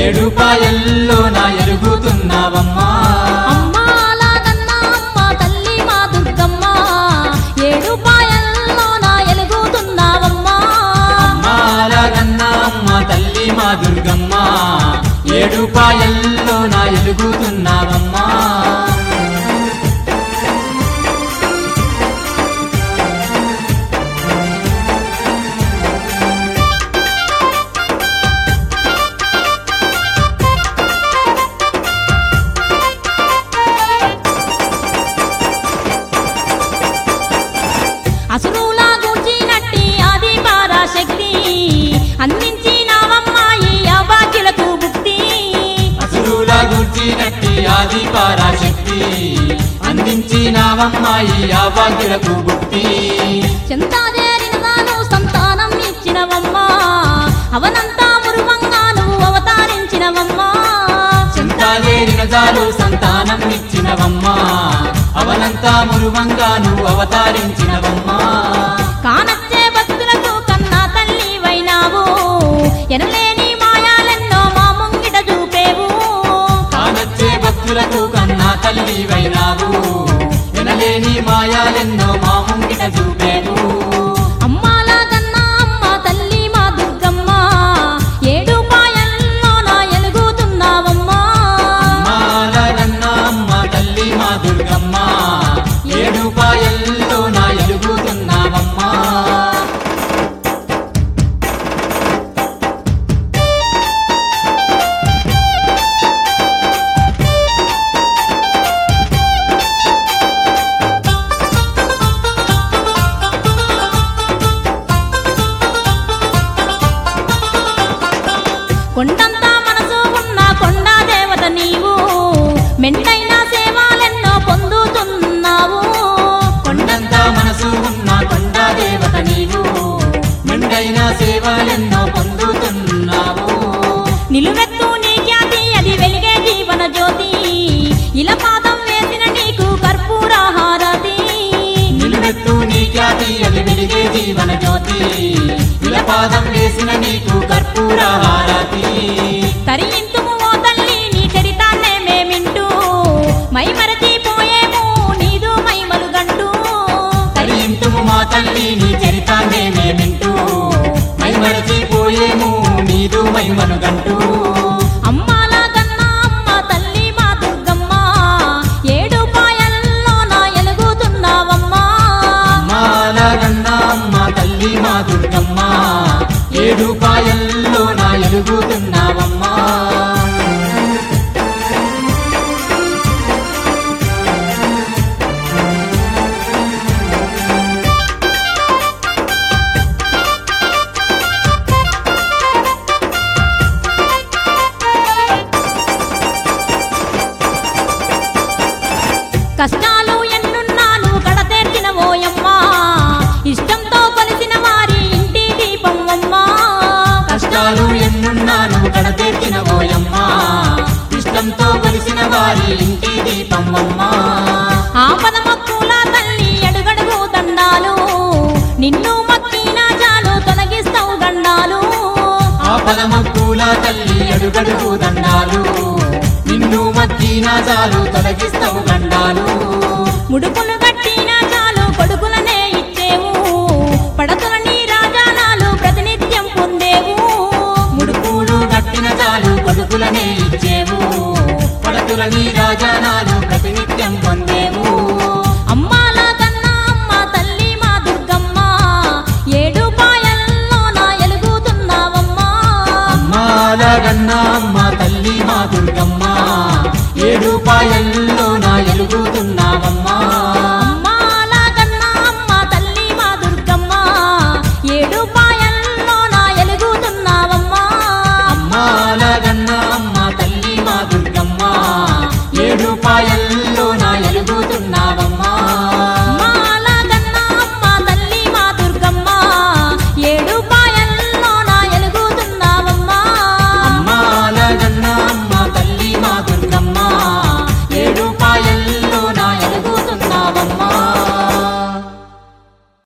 ఏడుపాయల్లో నా ఎరుగుతున్నావమ్మా అమ్మా అలాగన్నా అమ్మ తల్లి మా దుర్గమ్మ ఏడు పాయల్లో నా ఎలుగుతున్నావమ్మా మాలగన్నా అమ్మ తల్లి మా దుర్గమ్మ ఏడుపాయల్లో నా ఎలుగుతున్నావమ్మా అసురులా గూర్చినట్టి ఆది పరాశక్తి అందించినావమ్మాయి అభాగ్యులకు భుక్తి అసురుల గూర్చినట్టి ఆది పరాశక్తి అందించినావమ్మాయి ఆ భాగ్యులకు బుద్ధి చెంతాదేరిన దాను సంతానం ఇచ్చినవమ్మా అవనంతా మురువంగా నువ్వు అవతారించినవమ్మా చింతాలేరిన జాలు సంతానం ఇచ్చినవమ్మా అవనంతా మురువంగా నువ్వు అవతారించినవమ్మా కానచ్చే భక్తులకు కన్నా తల్లి వైనావు ఎనలేని మాయాలెన్నో మా ముంగిట చూపేవు కానొచ్చే భక్తులకు కన్నా తల్లి వైనావు వినలేని మాయాలెన్నో మా ముంగిట చూపేవు అమ్మాల కన్నా అమ్మ తల్లి మా దుర్గమ్మ ఏడు పాయల్లో నా ఎలుగుతున్నావమ్మా మాలగన్నా అమ్మ తల్లి మా దుర్గమ్మ ఏడు పాయల్లో నా ఎలుగుతున్నావమ్మా కొండంతా మనసు ఉన్న కొండా దేవత నీవు మెంటైన సేవలెన్నో పొందుతున్నావు కొండంత మనసు ఉన్న కొండా దేవత నీవు మెండైన సేవలెన్నో పొందుతున్నావు నిలువెత్తు నీ ఖ్యాతి అది వెలిగే జీవన జ్యోతి ఇలా పాదం వేసిన నీకు కర్పూరహారతి నిలువెత్తు నీ ఖ్యాతి అది వెలిగే జీవన జ్యోతి విలపాదం వేసిన నీకు కర్పూర హారతి తరింతుము ఓ తల్లి నీ చరితాన్నే మేమింటూ మై మరచిపోయేము నీదు మైమలు గంటూ తరింతుము మా తల్లి నీ చరితాన్నే మేమింటూ మై మరచిపోయేము నీదు మైమను గంటూ అమ్మాల కన్నా అమ్మ తల్లి మా దుర్గమ్మ ఏడు పాయల్లో నా ఎలుగుతున్నావమ్మా మాలగన్నా అమ్మ తల్లి మా దుర్గమ్మ ఏడు పాయల్లో నా ఎలుగుతున్నావమ్మా కష్టాలు ఎన్నున్నాను కడతేర్చిన ఓయమ్మా ఇష్టంతో కొలిసిన వారి ఇంటి దీపం అమ్మా కష్టాలు ఎన్నున్నాను కడతెచ్చిన ఓయమ్మా ఇష్టంతో కలిసిన వారి ఇంటి దీపమ్మమ్మా ఆపద మక్కుల తల్లి అడుగడుగు దండాలు నిన్ను మక్కిన చాలు తొలగిస్తావు గండాలు ఆపదమక్కుల తల్లి అడుగడుగు దండాలు నిన్ను మద్దిన చాలు తొలగిస్తావు గండాలు ముడుపులు కట్టిన చాలు కొడుకులనే ఇచ్చేవు పడతుల నీ రాజానాలు ప్రతినిత్యం పొందేవు ముడుపులు కట్టిన చాలు కొడుకులనే ఇచ్చేవు పడతుల నీ రాజానాలు ప్రతినిత్యం పొందేవు అమ్మాల కన్నా అమ్మ తల్లి మా దుర్గమ్మ ఏడు పాయల్లో నా ఎలుగుతున్నావమ్మా అమ్మాలగన్నా అమ్మ తల్లి మా దుర్గమ్మ ఏడు పాయల్లో